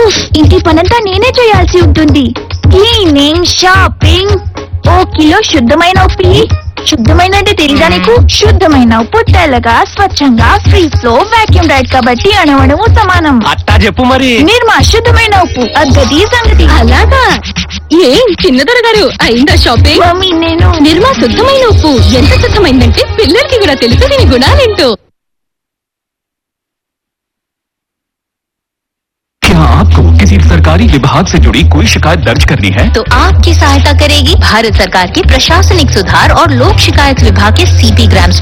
ఉఫ్, ఇంటి పనంతా నేనే చేయాల్సి ఉంటుంది క్లీనింగ్ షాపింగ్ ఓ కిలో శుద్ధమైన ఉప్పు ఇయ్యి. శుద్ధమైన అంటే తెలీదా నీకు శుద్ధమైన ఉప్పు తెల్లగా స్వచ్ఛంగా ఫ్రీజ్ లో వాక్యూమ్ రైడ్ కాబట్టి అణవడము సమానం అట్టా చెప్పు మరి నిర్మా శుద్ధమైన ఉప్పు అద్దది సంగతి అలాగా ఏం చిన్నదొర గారు అయిందా షాపింగ్ మమ్మీ నేను నిర్మా శుద్ధమైన ఉప్పు ఎంత శుద్ధమైందంటే పిల్లలకి కూడా తెలుసు దీని గుణాలేంటో क्या आपको किसी सरकारी विभाग से जुड़ी कोई शिकायत दर्ज करनी है तो आपकी सहायता करेगी भारत सरकार के प्रशासनिक सुधार और लोक शिकायत विभाग के सीपी ग्राम्स